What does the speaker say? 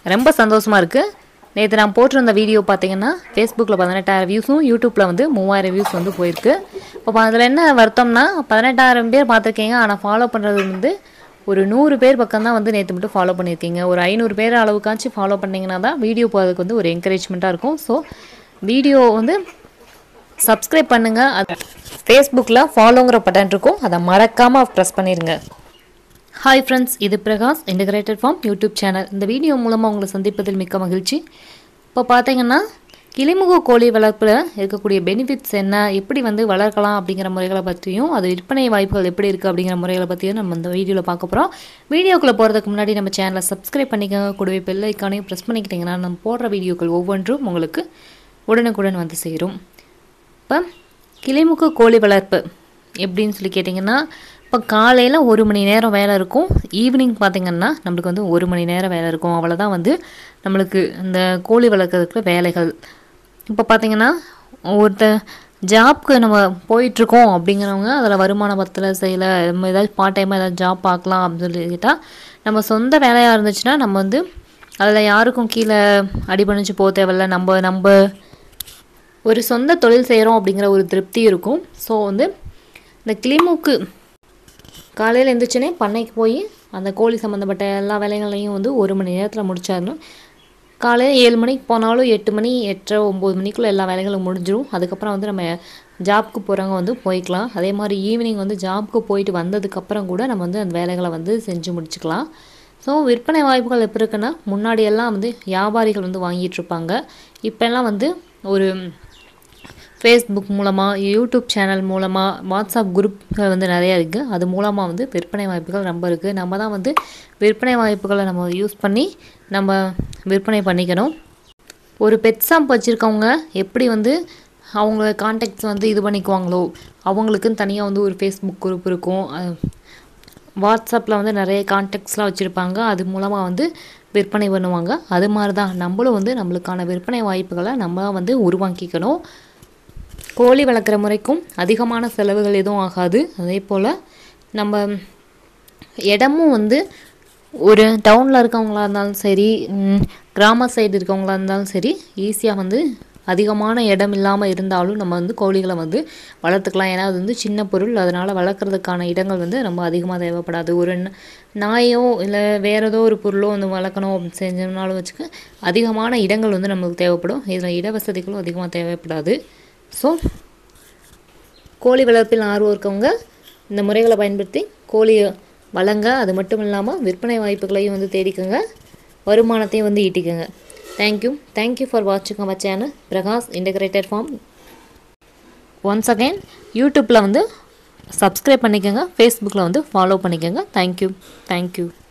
ரொம்ப சந்தோஷமாக இருக்குது நேற்று நான் போட்டிருந்த வீடியோ பார்த்தீங்கன்னா ஃபேஸ்புக்கில் பதினெட்டாயிரம் வியூஸும் யூடியூப்பில் வந்து மூவாயிரம் வியூஸ் வந்து போயிருக்கு இப்போ அதில் என்ன வருத்தம்னா பதினெட்டாயிரம் பேர் பார்த்துருக்கீங்க ஆனால் ஃபாலோ பண்ணுறது வந்து ஒரு நூறு பேர் பக்கம் தான் வந்து நேற்று மட்டும் ஃபாலோ பண்ணியிருக்கீங்க ஒரு ஐநூறு பேர் அளவுக்காச்சும் ஃபாலோ பண்ணிங்கன்னா தான் வீடியோ போகிறதுக்கு வந்து ஒரு என்கரேஜ்மெண்ட்டாக இருக்கும் ஸோ வீடியோ வந்து சப்ஸ்கிரைப் பண்ணுங்கள் அது ஃபேஸ்புக்கில் ஃபாலோங்கிற பட்டன் இருக்கும் அதை மறக்காமல் ப்ரெஸ் பண்ணிடுங்க ஹாய் ஃப்ரெண்ட்ஸ் இது Prakash integrated farm YouTube channel இந்த வீடியோ மூலமாக உங்களை சந்திப்பதில் மிக்க மகிழ்ச்சி இப்போ பார்த்தீங்கன்னா கிளிமுக கோழி வளர்ப்பில் இருக்கக்கூடிய பெனிஃபிட்ஸ் என்ன எப்படி வந்து வளர்க்கலாம் அப்படிங்கிற முறைகளை பற்றியும் அது விற்பனை வாய்ப்புகள் எப்படி இருக்குது அப்படிங்கிற முறைகளை பற்றியும் நம்ம இந்த வீடியோவில் பார்க்க போகிறோம் வீடியோக்குள்ளே போகிறதுக்கு முன்னாடி நம்ம சேனலை சப்ஸ்கிரைப் பண்ணிக்கோங்க கூடவே பெல் ஐக்கானையும் ப்ரெஸ் பண்ணிக்கிட்டிங்கன்னா நம்ம போடுற வீடியோக்கள் ஒவ்வொன்றும் உங்களுக்கு உடனுக்குடன் வந்து சேரும் இப்போ கிளிமுக கோழி வளர்ப்பு எப்படின்னு சொல்லி கேட்டிங்கன்னா இப்போ காலையில் ஒரு மணி நேரம் வேலை இருக்கும் ஈவினிங் பார்த்திங்கன்னா நம்மளுக்கு வந்து ஒரு மணி நேரம் வேலை இருக்கும் அவ்வளோதான் வந்து நம்மளுக்கு இந்த கோழி வளர்க்குறதுக்குள்ள வேலைகள் இப்போ பார்த்திங்கன்னா ஒருத்த ஜாப்க்கு நம்ம போயிட்டுருக்கோம் அப்படிங்கிறவங்க அதில் வருமான பத்தில் செய்யலை நம்ம ஏதாவது பார்ட் டைமாக ஏதாவது ஜாப் பார்க்கலாம் அப்படின்னு சொல்லிக்கிட்டால் நம்ம சொந்த வேலையாக இருந்துச்சுன்னா நம்ம வந்து அதில் யாருக்கும் கீழே அடிபணிச்சு போக தேவையில்ல நம்ம நம்ம ஒரு சொந்த தொழில் செய்கிறோம் அப்படிங்கிற ஒரு திருப்தி இருக்கும் ஸோ வந்து இந்த கிளிமுக்கு காலையில் எழுந்திரிச்சோன்னே பண்ணைக்கு போய் அந்த கோழி சம்மந்தப்பட்ட எல்லா வேலைகளையும் வந்து ஒரு மணி நேரத்தில் முடிச்சாரணும் காலையில் ஏழு மணிக்கு போனாலும் எட்டு மணி எட்டரை ஒம்பது மணிக்குள்ளே எல்லா வேலைகளும் முடிஞ்சிடும் அதுக்கப்புறம் வந்து நம்ம ஜாப்க்கு போகிறவங்க வந்து போய்க்கலாம் அதே மாதிரி ஈவினிங் வந்து ஜாப்க்கு போயிட்டு வந்ததுக்கப்புறம் கூட நம்ம வந்து அந்த வேலைகளை வந்து செஞ்சு முடிச்சுக்கலாம் ஸோ விற்பனை வாய்ப்புகள் எப்போ இருக்குன்னா முன்னாடி எல்லாம் வந்து வியாபாரிகள் வந்து வாங்கிட்டு இருப்பாங்க இப்போல்லாம் வந்து ஒரு ஃபேஸ்புக் மூலமாக யூடியூப் சேனல் மூலமாக வாட்ஸ்அப் குரூப்கள் வந்து நிறையா இருக்குது அது மூலமாக வந்து விற்பனை வாய்ப்புகள் ரொம்ப இருக்குது நம்ம தான் வந்து விற்பனை வாய்ப்புகளை நம்ம யூஸ் பண்ணி நம்ம விற்பனை பண்ணிக்கணும் ஒரு பெட் ஷாப் வச்சுருக்கவங்க எப்படி வந்து அவங்க கான்டாக்ட்ஸ் வந்து இது பண்ணிக்குவாங்களோ அவங்களுக்குன்னு தனியாக வந்து ஒரு ஃபேஸ்புக் குரூப் இருக்கும் வாட்ஸ்அப்பில் வந்து நிறைய கான்டாக்ட்ஸ்லாம் வச்சுருப்பாங்க அது மூலமாக வந்து விற்பனை பண்ணுவாங்க அது மாதிரி தான் நம்மளும் வந்து நம்மளுக்கான விற்பனை வாய்ப்புகளை நம்ம வந்து உருவாக்கிக்கணும் கோழி வளர்க்குற முறைக்கும் அதிகமான செலவுகள் எதுவும் ஆகாது அதே போல் நம்ம இடமும் வந்து ஒரு டவுனில் இருக்கவங்களா இருந்தாலும் சரி கிராம சைடு இருக்கவங்களா இருந்தாலும் சரி ஈஸியாக வந்து அதிகமான இடம் இல்லாமல் இருந்தாலும் நம்ம வந்து கோழிகளை வந்து வளர்த்துக்கலாம் ஏன்னா அது வந்து சின்ன பொருள் அதனால் வளர்க்குறதுக்கான இடங்கள் வந்து ரொம்ப அதிகமாக தேவைப்படாது ஒரு நாயோ இல்லை வேறு ஏதோ ஒரு பொருளோ வந்து வளர்க்கணும் அப்படின்னு செஞ்சோம்னாலும் வச்சுக்க அதிகமான இடங்கள் வந்து நம்மளுக்கு தேவைப்படும் இதில் இட வசதிகளும் அதிகமாக தேவைப்படாது ஸோ கோழி வளர்ப்பில் ஆர்வம் இருக்கவங்க இந்த முறைகளை பயன்படுத்தி கோழியை வளங்க அது மட்டும் இல்லாமல் விற்பனை வாய்ப்புகளையும் வந்து தேடிக்கோங்க வருமானத்தையும் வந்து ஈட்டிக்கோங்க தேங்க்யூ தேங்க்யூ ஃபார் வாட்சிங் our channel Prakash integrated farm once again யூடியூப்பில் வந்து சப்ஸ்கிரைப் பண்ணிக்கோங்க ஃபேஸ்புக்கில் வந்து ஃபாலோ பண்ணிக்கோங்க தேங்க்யூ தேங்க்யூ